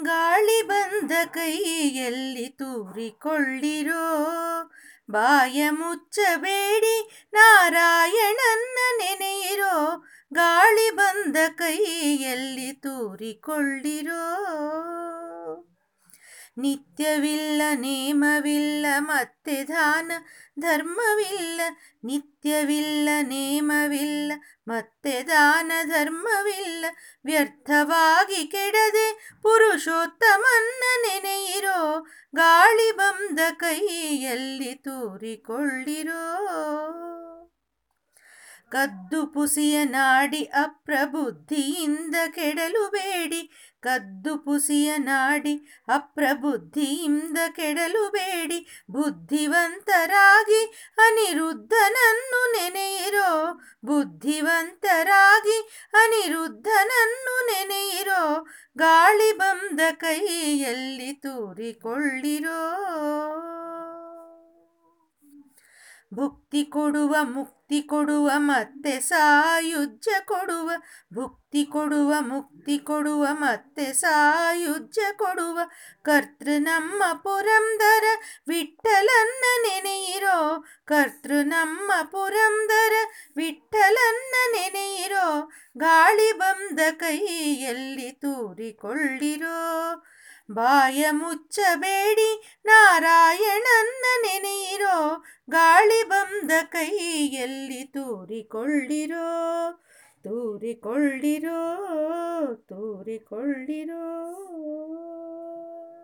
ಗಾಳಿ ಬಂದ ಕೈಯಲ್ಲಿ ತೂರಿಕೊಳ್ಳಿರೋ ಬಾಯ ಮುಚ್ಚಬೇಡಿ ನಾರಾಯಣನ್ನ ನೆನೆಯಿರೋ ಗಾಳಿ ಬಂದ ಕೈಯಲ್ಲಿ ತೂರಿಕೊಳ್ಳಿರೋ ನಿತ್ಯವಿಲ್ಲ ನೇಮವಿಲ್ಲ ಮತ್ತೆ ದಾನ ಧರ್ಮವಿಲ್ಲ ನಿತ್ಯವಿಲ್ಲ ನೇಮವಿಲ್ಲ ಮತ್ತೆ ದಾನ ಧರ್ಮವಿಲ್ಲ ವ್ಯರ್ಥವಾಗಿ ಕೆಡದೆ ಪುರುಷೋತ್ತಮನ್ನ ನೆನೆಯಿರೋ ಗಾಳಿ ಬಂದ ಕೈಯಲ್ಲಿ ತೂರಿಕೊಳ್ಳಿರೋ ಕದ್ದು ಪುಸಿಯ ನಾಡಿ ಅಪ್ರಬುದ್ಧಿಯಿಂದ ಕೆಡಲು ಬೇಡಿ ಕದ್ದು ಪುಸಿಯ ನಾಡಿ ಅಪ್ರಬುದ್ಧಿಯಿಂದ ಕೆಡಲು ಬೇಡಿ ಬುದ್ಧಿವಂತರಾಗಿ ಅನಿರುದ್ಧನನ್ನು ನೆನೆಯಿರೋ ಬುದ್ಧಿವಂತರಾಗಿ ಅನಿರುದ್ಧನನ್ನು ನೆನೆಯಿರೋ ಗಾಳಿ ಬಂದ ಕೈಯಲ್ಲಿ ತೂರಿಕೊಳ್ಳಿರೋ ಭುಕ್ತಿ ಕೊಡುವ ಮುಕ್ತಿ ಕೊಡುವ ಮತ್ತೆ ಸಾಯುಜ್ಯ ಕೊಡುವ ಭುಕ್ತಿ ಕೊಡುವ ಮುಕ್ತಿ ಕೊಡುವ ಮತ್ತೆ ಸಾಯುಜ್ಯ ಕೊಡುವ ಕರ್ತೃ ನಮ್ಮ ಪುರಂದರ ವಿಠಲನ್ನ ನೆನೆಯಿರೋ ಕರ್ತೃ ನಮ್ಮ ಪುರಂದರ ವಿಠಲನ್ನ ನೆನೆಯಿರೋ ಗಾಳಿ ಬಂದ ಕೈಯಲ್ಲಿ ತೂರಿಕೊಳ್ಳಿರೋ ಬಾಯ ಮುಚ್ಚಬೇಡಿ ನಾರಾಯಣನ್ನ ನೆನೆಯಿರೋ ಗಾಳಿ ಬಂದ ಕೈಯಲ್ಲಿ ತೂರಿಕೊಳ್ಳಿರೋ ತೂರಿಕೊಳ್ಳಿರೋ ತೂರಿಕೊಳ್ಳಿರೋ